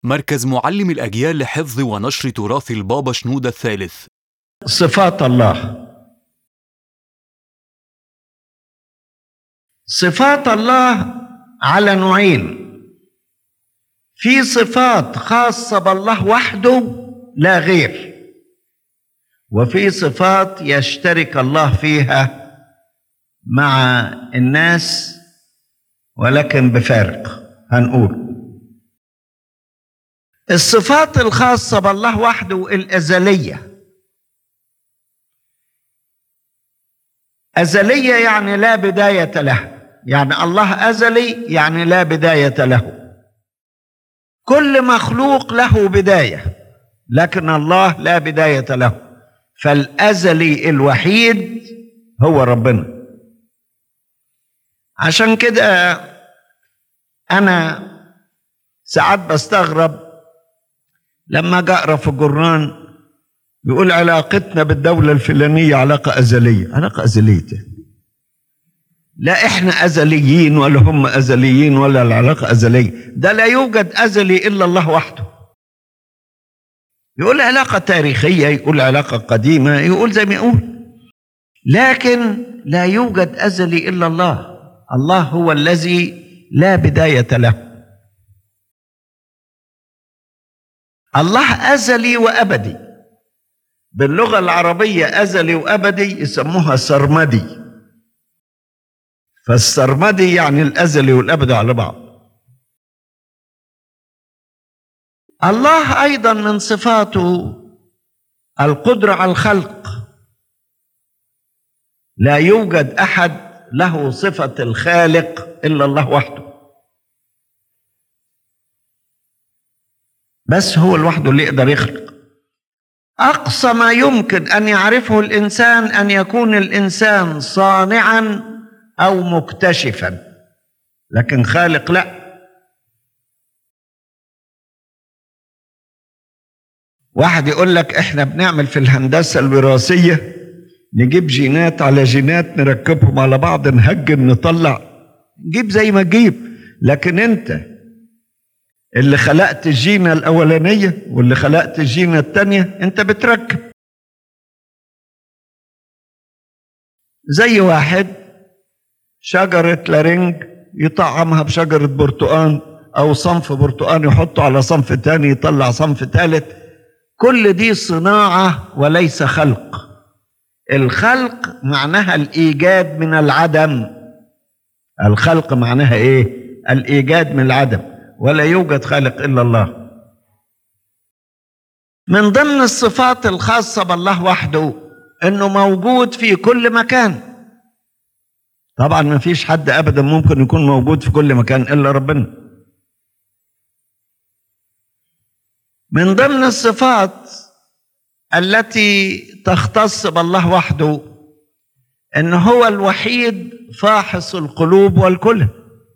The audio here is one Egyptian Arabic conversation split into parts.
مركز معلم الأجيال لحفظ ونشر تراث البابا شنودة الثالث صفات الله صفات الله على نوعين في صفات خاصة بالله وحده لا غير وفي صفات يشترك الله فيها مع الناس ولكن بفارق هنقول الصفات الخاصة بالله وحده الأزلية أزلية يعني لا بداية له يعني الله أزلي يعني لا بداية له كل مخلوق له بداية لكن الله لا بداية له فالأزلي الوحيد هو ربنا عشان كده أنا ساعات بستغرب لما أجي أقرأ في الجران يقول علاقتنا بالدولة الفلانية علاقة أزلية علاقة أزلية لا إحنا أزليين ولا هم أزليين ولا العلاقة أزلية ده لا يوجد أزلي إلا الله وحده يقول علاقة تاريخية يقول علاقة قديمة يقول زي ما يقول لكن لا يوجد أزلي إلا الله الله هو الذي لا بداية له الله أزلي وأبدي باللغة العربية أزلي وأبدي يسموها سرمدي فالسرمدي يعني الأزلي والأبدي على بعض الله أيضا من صفاته القدرة على الخلق لا يوجد أحد له صفة الخالق إلا الله وحده بس هو لوحده اللي يقدر يخلق اقصى ما يمكن ان يعرفه الانسان ان يكون الانسان صانعا او مكتشفا لكن خالق لا واحد يقول لك احنا بنعمل في الهندسه الوراثيه نجيب جينات على جينات نركبهم على بعض نهجن نطلع نجيب زي ما تجيب لكن انت اللي خلقت الجينة الأولانية واللي خلقت الجينة التانية أنت بتركب زي واحد شجرة لارنج يطعمها بشجرة برتقان أو صنف برتقان يحطه على صنف تاني يطلع صنف تالت كل دي صناعة وليس خلق الخلق معناها الإيجاد من العدم الخلق معناها إيه؟ الإيجاد من العدم ولا يوجد خالق الا الله من ضمن الصفات الخاصه بالله وحده انه موجود في كل مكان طبعا ما فيش حد ابدا ممكن يكون موجود في كل مكان الا ربنا من ضمن الصفات التي تختص بالله وحده ان هو الوحيد فاحص القلوب والكلى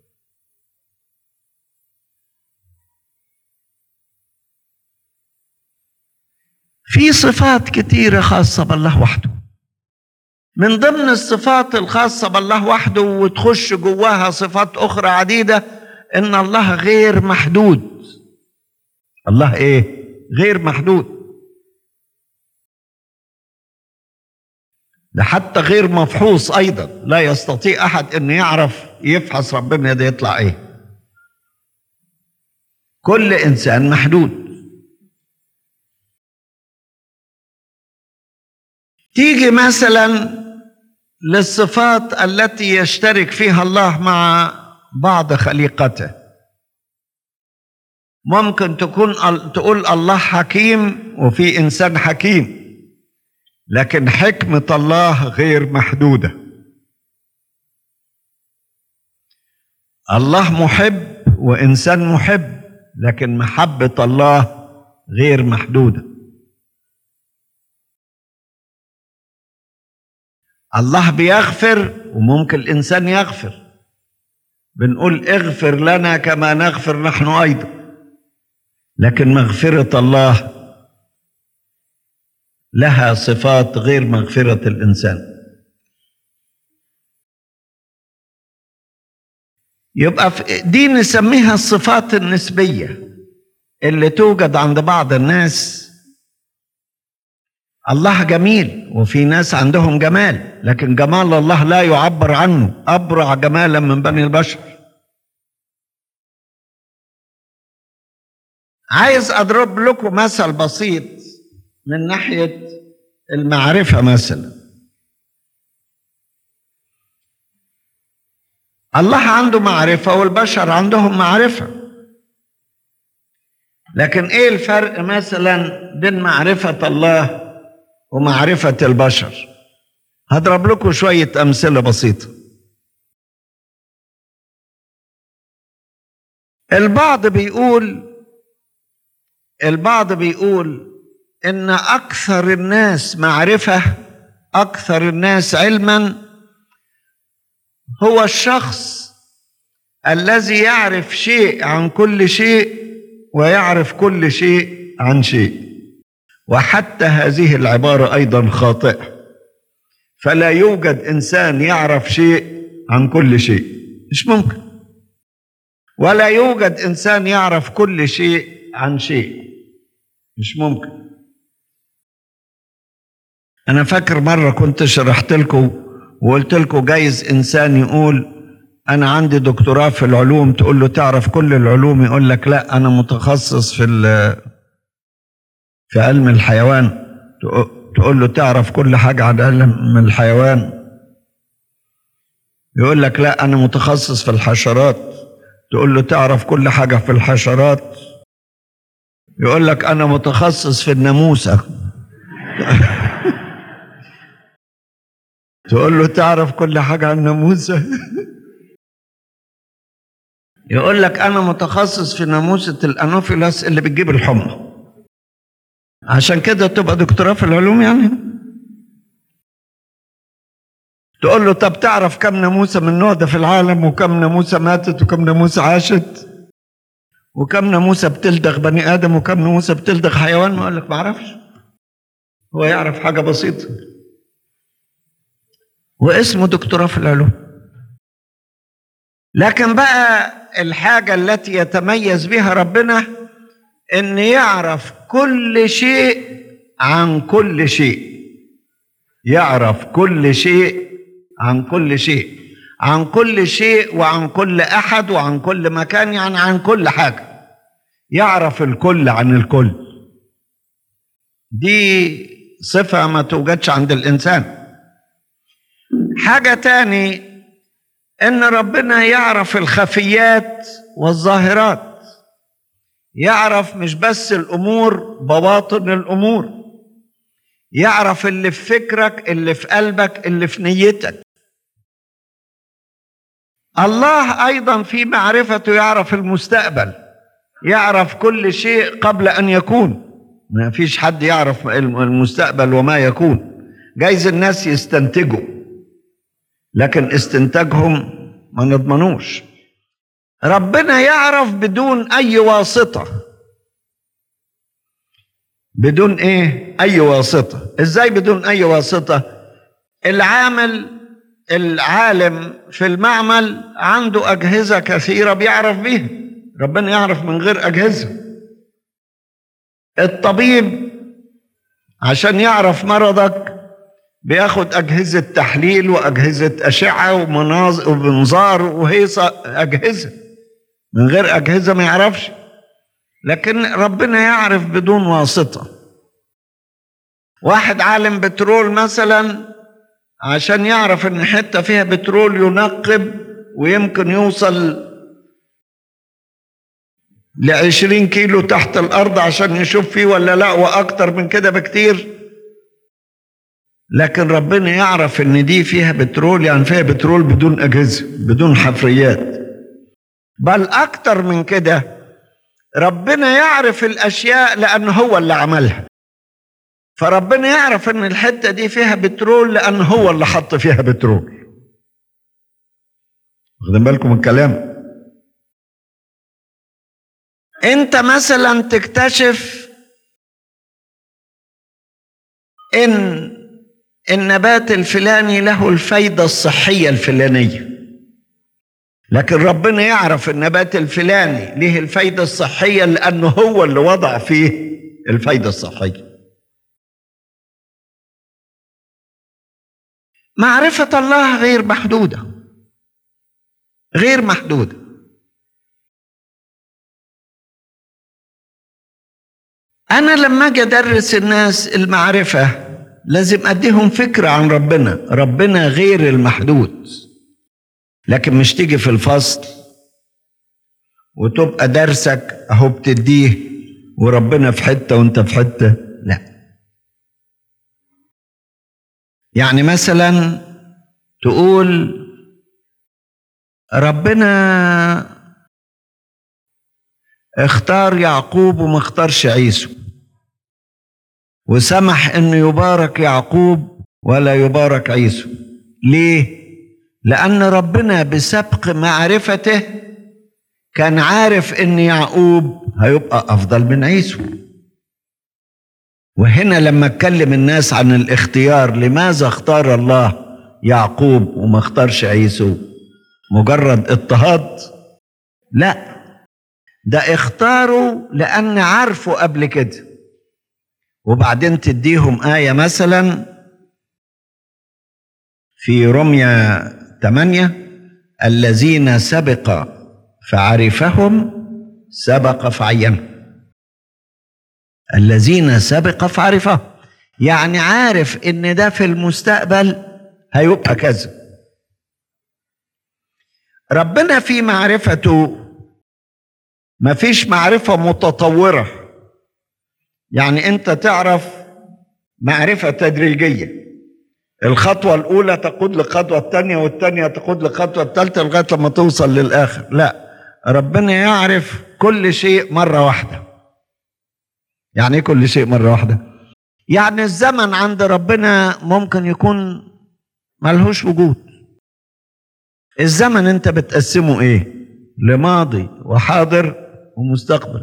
في صفات كتيرة خاصة بالله وحده من ضمن الصفات الخاصة بالله وحده وتخش جواها صفات أخرى عديدة إن الله غير محدود الله إيه؟ غير محدود ده حتى غير مفحوص أيضا لا يستطيع أحد أن يعرف يفحص ربنا ده يطلع إيه كل إنسان محدود تيجي مثلا للصفات التي يشترك فيها الله مع بعض خليقته ممكن تكون تقول الله حكيم وفي انسان حكيم لكن حكمه الله غير محدوده الله محب وانسان محب لكن محبه الله غير محدوده الله بيغفر وممكن الانسان يغفر بنقول اغفر لنا كما نغفر نحن ايضا لكن مغفره الله لها صفات غير مغفره الانسان يبقى دي نسميها الصفات النسبيه اللي توجد عند بعض الناس الله جميل وفي ناس عندهم جمال لكن جمال الله لا يعبر عنه أبرع جمالا من بني البشر عايز أضرب لكم مثل بسيط من ناحية المعرفة مثلا الله عنده معرفة والبشر عندهم معرفة لكن ايه الفرق مثلا بين معرفة الله ومعرفة البشر هضرب لكم شوية أمثلة بسيطة البعض بيقول البعض بيقول ان اكثر الناس معرفه اكثر الناس علما هو الشخص الذي يعرف شيء عن كل شيء ويعرف كل شيء عن شيء وحتى هذه العباره ايضا خاطئه فلا يوجد انسان يعرف شيء عن كل شيء مش ممكن ولا يوجد انسان يعرف كل شيء عن شيء مش ممكن انا فاكر مره كنت شرحت لكم وقلت لكم جايز انسان يقول انا عندي دكتوراه في العلوم تقول له تعرف كل العلوم يقول لك لا انا متخصص في في علم الحيوان تقول له تعرف كل حاجه عن علم الحيوان يقول لك لا انا متخصص في الحشرات تقول له تعرف كل حاجه في الحشرات يقول لك انا متخصص في الناموسه تقول له تعرف كل حاجه عن الناموسه يقول لك انا متخصص في ناموسه الانوفيلاس اللي بتجيب الحمى عشان كده تبقى دكتوراه في العلوم يعني تقول له طب تعرف كم ناموسه من النوع ده في العالم وكم ناموسه ماتت وكم ناموسه عاشت وكم ناموسه بتلدغ بني ادم وكم ناموسه بتلدغ حيوان يقول لك ما اعرفش هو يعرف حاجه بسيطه واسمه دكتوراه في العلوم لكن بقى الحاجه التي يتميز بها ربنا ان يعرف كل شيء عن كل شيء يعرف كل شيء عن كل شيء عن كل شيء وعن كل احد وعن كل مكان يعني عن كل حاجه يعرف الكل عن الكل دي صفه ما توجدش عند الانسان حاجه تاني ان ربنا يعرف الخفيات والظاهرات يعرف مش بس الامور بواطن الامور يعرف اللي في فكرك اللي في قلبك اللي في نيتك الله ايضا في معرفته يعرف المستقبل يعرف كل شيء قبل ان يكون ما فيش حد يعرف المستقبل وما يكون جايز الناس يستنتجوا لكن استنتاجهم ما نضمنوش ربنا يعرف بدون اي واسطه بدون ايه اي واسطه ازاي بدون اي واسطه العامل العالم في المعمل عنده اجهزه كثيره بيعرف بيها ربنا يعرف من غير اجهزه الطبيب عشان يعرف مرضك بياخد اجهزه تحليل واجهزه اشعه ومناظر ومنظار وهيصه اجهزه من غير اجهزه ما يعرفش لكن ربنا يعرف بدون واسطه واحد عالم بترول مثلا عشان يعرف ان حته فيها بترول ينقب ويمكن يوصل لعشرين كيلو تحت الارض عشان يشوف فيه ولا لا واكتر من كده بكتير لكن ربنا يعرف ان دي فيها بترول يعني فيها بترول بدون اجهزه بدون حفريات بل اكتر من كده ربنا يعرف الاشياء لان هو اللي عملها فربنا يعرف ان الحته دي فيها بترول لان هو اللي حط فيها بترول واخدين بالكم الكلام انت مثلا تكتشف ان النبات الفلاني له الفايده الصحيه الفلانيه لكن ربنا يعرف النبات الفلاني ليه الفايدة الصحية لأنه هو اللي وضع فيه الفايدة الصحية معرفة الله غير محدودة غير محدودة أنا لما أجي أدرس الناس المعرفة لازم أديهم فكرة عن ربنا ربنا غير المحدود لكن مش تيجي في الفصل وتبقى درسك أهو بتديه وربنا في حتة وأنت في حتة لا يعني مثلا تقول ربنا اختار يعقوب وما اختارش عيسو وسمح انه يبارك يعقوب ولا يبارك عيسو ليه لان ربنا بسبق معرفته كان عارف ان يعقوب هيبقى افضل من عيسو وهنا لما اتكلم الناس عن الاختيار لماذا اختار الله يعقوب وما اختارش عيسو مجرد اضطهاد لا ده اختاروا لان عارفوا قبل كده وبعدين تديهم آية مثلا في رمية 8 الذين سبق فعرفهم سبق فعينهم الذين سبق فعرفهم يعني عارف ان ده في المستقبل هيبقى كذا ربنا في معرفته ما فيش معرفة متطورة يعني انت تعرف معرفة تدريجية الخطوة الأولى تقود للخطوة الثانية والثانية تقود للخطوة الثالثة لغاية لما توصل للآخر لا ربنا يعرف كل شيء مرة واحدة يعني ايه كل شيء مرة واحدة يعني الزمن عند ربنا ممكن يكون ملهوش وجود الزمن انت بتقسمه ايه لماضي وحاضر ومستقبل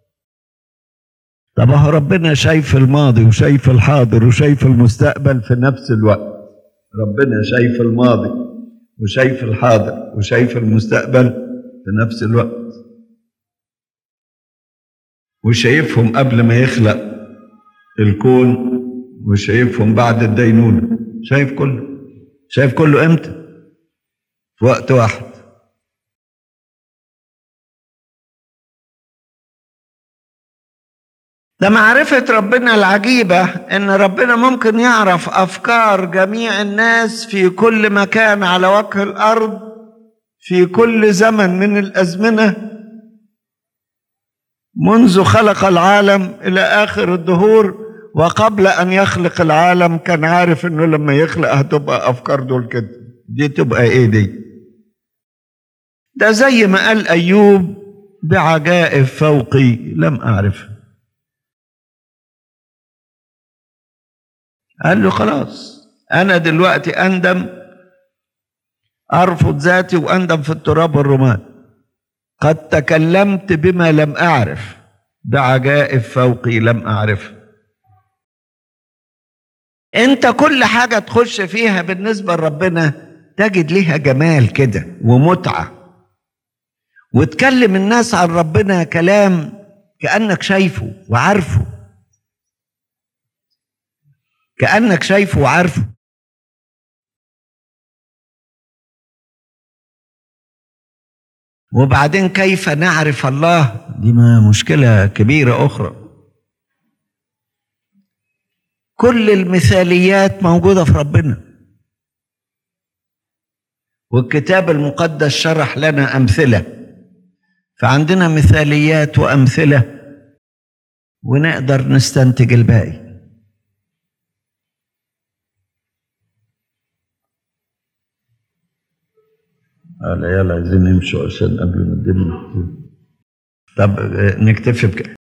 طب هو ربنا شايف الماضي وشايف الحاضر وشايف المستقبل في نفس الوقت ربنا شايف الماضي وشايف الحاضر وشايف المستقبل في نفس الوقت وشايفهم قبل ما يخلق الكون وشايفهم بعد الدينونة شايف كله شايف كله امتى في وقت واحد ده معرفة ربنا العجيبة إن ربنا ممكن يعرف أفكار جميع الناس في كل مكان على وجه الأرض في كل زمن من الأزمنة منذ خلق العالم إلى آخر الدهور وقبل أن يخلق العالم كان عارف إنه لما يخلق هتبقى أفكار دول كده دي تبقى إيه دي ده زي ما قال أيوب بعجائب فوقي لم أعرفها قال له خلاص انا دلوقتي اندم ارفض ذاتي واندم في التراب والرماد قد تكلمت بما لم اعرف بعجائب فوقي لم اعرف انت كل حاجه تخش فيها بالنسبه لربنا تجد ليها جمال كده ومتعه وتكلم الناس عن ربنا كلام كانك شايفه وعارفه كأنك شايفه وعارفه وبعدين كيف نعرف الله دي ما مشكلة كبيرة أخرى كل المثاليات موجودة في ربنا والكتاب المقدس شرح لنا أمثلة فعندنا مثاليات وأمثلة ونقدر نستنتج الباقي العيال عايزين يمشوا عشان قبل ما الدنيا طب نكتفي بكده